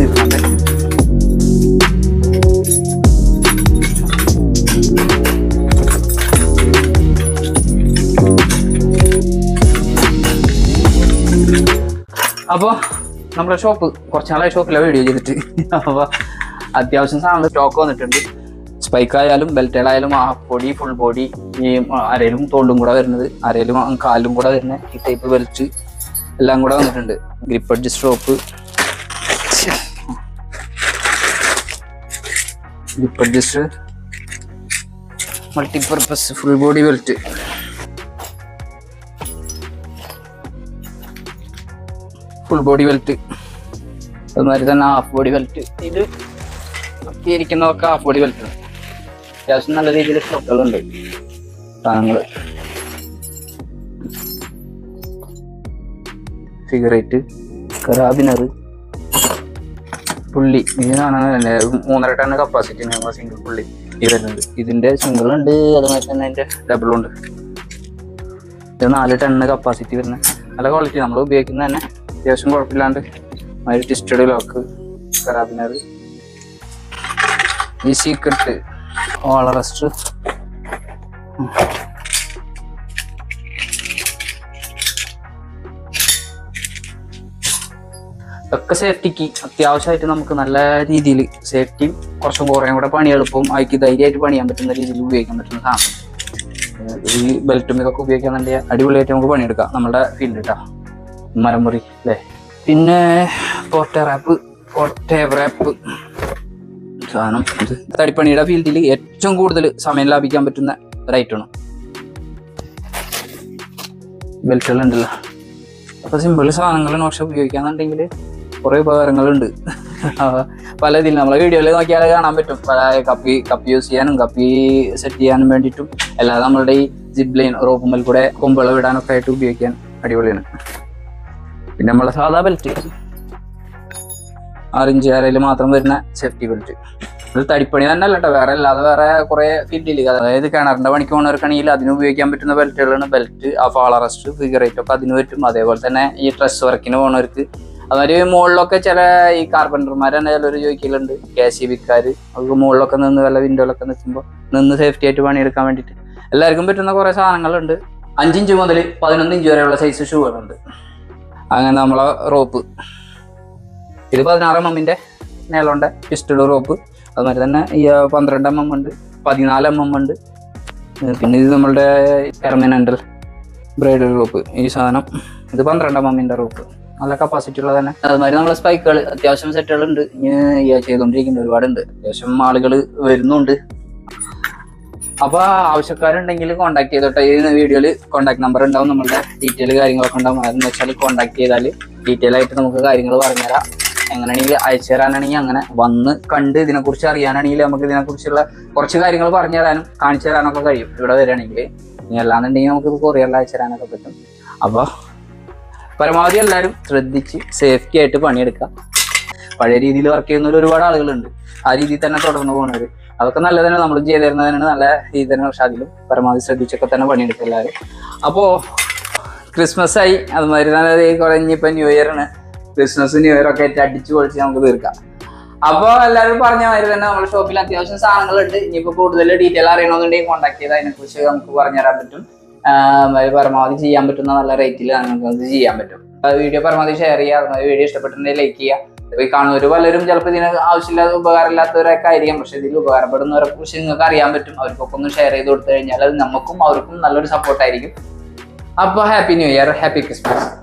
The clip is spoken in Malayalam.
തീർക്കണ്ടേ അപ്പോൾ നമ്മുടെ ഷോപ്പ് കുറച്ച് നാളായി ഷോപ്പിലെ വീഡിയോ ചെയ്തിട്ട് അപ്പോൾ അത്യാവശ്യം സാധനം സ്റ്റോക്ക് വന്നിട്ടുണ്ട് സ്പൈക്ക് ആയാലും ബെൽറ്റുകളായാലും ഹാഫ് ബോഡി ഫുൾ ബോഡി ഈ അരയിലും തോണ്ടും കൂടെ വരുന്നത് അരയിലും കാലിലും കൂടെ വരുന്ന ഈ ടൈപ്പ് ബെൽറ്റ് എല്ലാം കൂടെ വന്നിട്ടുണ്ട് grip adjust rope grip adjust multipurpose full body belt full body belt അതുമാതിരി തന്നെ ഹാഫ് ബോഡി ബെൽറ്റ് ഇത് ഇരിക്കുന്നതൊക്കെ ഹാഫ് ബോഡി ബെൽറ്റ് അത്യാവശ്യം നല്ല രീതിയിൽ സ്റ്റോക്കുകളുണ്ട് സാധനങ്ങൾ സിഗരറ്റ് കറാബിനർ പുള്ളി ഇതിനാണ് തന്നെ മൂന്നര ടൺ കപ്പാസിറ്റി നമ്മളെ സിംഗിൾ പുള്ളി ഈ വരുന്നത് ഇതിന്റെ സിംഗിൾ ഉണ്ട് അതുമാതിരി തന്നെ അതിന്റെ ഡബിൾ ഉണ്ട് ഇത് നാല് ടണ്ണ് കപ്പാസിറ്റി വരുന്ന നല്ല ക്വാളിറ്റി നമ്മൾ ഉപയോഗിക്കുന്ന തന്നെ അത്യാവശ്യം കുഴപ്പമില്ലാണ്ട് ഒരു ടിസ്റ്റഡ് ലോക്ക് കറാബിനർ ഈ സീക്രട്ട് ഓളറസ്റ്റ് ഒക്കെ സേഫ്റ്റിക്ക് അത്യാവശ്യമായിട്ട് നമുക്ക് നല്ല രീതിയിൽ സേഫ്റ്റിയും കുറച്ചും കുറേ കൂടെ പണി എളുപ്പവും അതിക്ക് ധൈര്യമായിട്ട് പണിയാൻ പറ്റുന്ന രീതിയിൽ ഉപയോഗിക്കാൻ പറ്റുന്ന സാധനം ഈ ബെൽറ്റും ഇതൊക്കെ ഉപയോഗിക്കാന്നുണ്ടെങ്കിൽ അടിപൊളിയായിട്ട് നമുക്ക് പണിയെടുക്കാം നമ്മുടെ ഫീൽഡ് കേട്ടോ മരമുറി അല്ലേ പിന്നെ പോർട്ടറാപ്പ് പോർട്ടേവറാപ്പ് സാധനം ഇത് തടിപ്പണിയുടെ ഫീൽഡിൽ ഏറ്റവും കൂടുതൽ സമയം ലാഭിക്കാൻ പറ്റുന്ന ഒരു ഐറ്റമാണ് ബെൽറ്റുകളുണ്ടല്ലോ അപ്പൊ സിമ്പിൾ സാധനങ്ങളാണ് പക്ഷെ ഉപയോഗിക്കാന്നുണ്ടെങ്കിൽ കുറെ ഉപകാരങ്ങളുണ്ട് പല ഇതിൽ നമ്മളെ വീഡിയോയിൽ നോക്കിയാൽ കാണാൻ പറ്റും പല കപ്പി കപ്പി യൂസ് ചെയ്യാനും കപ്പി സെറ്റ് ചെയ്യാനും വേണ്ടിയിട്ടും അല്ലാതെ നമ്മളുടെ ഈ ജിബ് ലൈൻ റോപ്പുമ്മൽ കൂടെ കൊമ്പുകൾ വിടാനൊക്കെ ആയിട്ട് ഉപയോഗിക്കാൻ അടിപൊളിയാണ് പിന്നെ നമ്മളെ സാധാ ബെൽറ്റ് ആറിഞ്ച് അരയിൽ മാത്രം വരുന്ന സേഫ്റ്റി ബെൽറ്റ് ഇത് തടിപ്പണി തന്നെ അല്ല കേട്ടോ വേറെ അല്ലാതെ വേറെ കുറെ ഫീൽഡിൽ അതായത് കിണറിന്റെ പണിക്ക് പോകുന്നവർക്കാണെങ്കിൽ അതിന് ഉപയോഗിക്കാൻ പറ്റുന്ന ബെൽറ്റുകളാണ് ബെൽറ്റ് ആ ഫാളറസ്റ്റ് ഫിഗറേറ്റ് ഒക്കെ അതിന് പറ്റും അതേപോലെ തന്നെ ഈ ഡ്രസ് വർക്കിന് പോകുന്നവർക്ക് അതൊരു മുകളിലൊക്കെ ചില ഈ കാർപ്പൻറ്റർമാർ തന്നെ ചിലർ ചോദിക്കലുണ്ട് കെ സി ബിക്കാർ അവർക്ക് മുകളിലൊക്കെ നിന്ന് വല്ല വിൻഡോയിലൊക്കെ നിൽക്കുമ്പോൾ നിന്ന് സേഫ്റ്റി ആയിട്ട് പണിയെടുക്കാൻ വേണ്ടിയിട്ട് എല്ലാവർക്കും പറ്റുന്ന കുറേ സാധനങ്ങളുണ്ട് അഞ്ചിഞ്ച് മുതൽ പതിനൊന്ന് ഇഞ്ച് വരെയുള്ള സൈസ് ഷൂകളുണ്ട് അങ്ങനെ നമ്മളെ റോപ്പ് ഇത് പതിനാറ് എം എമ്മിൻ്റെ നീളമുണ്ട് പിസ്റ്റഡ് റോപ്പ് അതുമാതിരി തന്നെ ഈ പന്ത്രണ്ട് എം എം ഉണ്ട് പതിനാല് എം എം ഉണ്ട് ഏഹ് പിന്നെ ഇത് നമ്മളുടെ പെർമനൻ്റൽ ബ്രൈഡൽ റോപ്പ് ഈ സാധനം ഇത് പന്ത്രണ്ട് എം എമ്മിൻ്റെ റോപ്പ് നല്ല കപ്പാസിറ്റി ഉള്ളത് തന്നെ അതുമാതിരി നമ്മളെ സ്പൈക്കുകൾ അത്യാവശ്യം സെറ്റുകൾ ഉണ്ട് ഇനി ഈ ചെയ്തുകൊണ്ടിരിക്കുന്ന ഒരുപാടുണ്ട് അത്യാവശ്യം ആളുകൾ വരുന്നുണ്ട് അപ്പൊ ആവശ്യക്കാരുണ്ടെങ്കിൽ കോൺടാക്ട് ചെയ്തോട്ടെ ഈ വീഡിയോയിൽ കോൺടാക്ട് നമ്പർ ഉണ്ടാവും നമ്മളുടെ ഡീറ്റെയിൽ കാര്യങ്ങളൊക്കെ ഉണ്ടാവും അതെന്ന് വെച്ചാൽ കോൺടാക്ട് ചെയ്താൽ ഡീറ്റെയിൽ ആയിട്ട് നമുക്ക് കാര്യങ്ങൾ പറഞ്ഞുതരാം എങ്ങനെയാണെങ്കിൽ അയച്ചു തരാനാണെങ്കിൽ അങ്ങനെ വന്ന് കണ്ട് ഇതിനെക്കുറിച്ച് അറിയാനാണെങ്കിൽ നമുക്ക് ഇതിനെക്കുറിച്ചുള്ള കുറച്ച് കാര്യങ്ങൾ പറഞ്ഞു തരാനും കാണിച്ചു തരാനൊക്കെ കഴിയും ഇവിടെ വരികയാണെങ്കിൽ ഇനി അല്ലാന്നുണ്ടെങ്കിൽ നമുക്ക് ഇത് കൊറിയറിൽ അയച്ചു തരാനൊക്കെ പറ്റും അപ്പോൾ പരമാവധി എല്ലാവരും ശ്രദ്ധിച്ച് സേഫ്റ്റി ആയിട്ട് പണിയെടുക്കുക പഴയ രീതിയിൽ വർക്ക് ചെയ്യുന്നവർ ഒരുപാട് ആളുകളുണ്ട് ആ രീതിയിൽ തന്നെ തുടർന്ന് പോകുന്നവർ അതൊക്കെ നല്ലത് തന്നെ നമ്മൾ ചെയ്തു തരുന്നതിനാണ് നല്ല രീതി തന്നെ പക്ഷെ അതിലും പരമാവധി ശ്രദ്ധിച്ചൊക്കെ തന്നെ പണിയെടുക്കുക എല്ലാവരും അപ്പോൾ ക്രിസ്മസ് ആയി അതുമാതിരി തന്നെ കുറെ ഇനിയിപ്പോൾ ന്യൂ ഇയറാണ് ക്രിസ്മസ് ന്യൂ ഇയർ ഒക്കെ ആയിട്ട് അടിച്ചു പൊളിച്ച് നമുക്ക് തീർക്കാം അപ്പോൾ എല്ലാവരും പറഞ്ഞ മാതിരി തന്നെ നമ്മുടെ ഷോപ്പിൽ അത്യാവശ്യം സാധനങ്ങളുണ്ട് ഇനിയിപ്പോൾ കൂടുതൽ ഡീറ്റെയിൽ അറിയണമെന്നുണ്ടെങ്കിൽ കോൺടാക്ട് ചെയ്താൽ അതിനെക്കുറിച്ച് നമുക്ക് പറഞ്ഞുതരാൻ പറ്റും ആഹ് അത് പരമാവധി ചെയ്യാൻ പറ്റുന്ന നല്ല റേറ്റിൽ നമുക്ക് അത് ചെയ്യാൻ പറ്റും വീഡിയോ പരമാവധി ഷെയർ ചെയ്യുക അതുമാതിരി വീഡിയോ ഇഷ്ടപ്പെട്ടിട്ടുണ്ടെങ്കിൽ ലൈക്ക് ചെയ്യുക ഇപ്പൊ ഈ കാണുന്നവർ പലരും ചിലപ്പോൾ ഇതിന് ആവശ്യമില്ലാത്ത ഉപകാരമില്ലാത്തവരൊക്കെ ആയിരിക്കാം പക്ഷെ ഇതിൽ ഉപകാരപ്പെടുന്നവരെ കുറിച്ച് നിങ്ങൾക്ക് അറിയാൻ പറ്റും അവർക്കൊക്കെ ഒന്ന് ഷെയർ ചെയ്ത് കൊടുത്തു കഴിഞ്ഞാൽ അത് നമുക്കും അവർക്കും നല്ലൊരു സപ്പോർട്ടായിരിക്കും അപ്പോൾ happy new year happy Christmas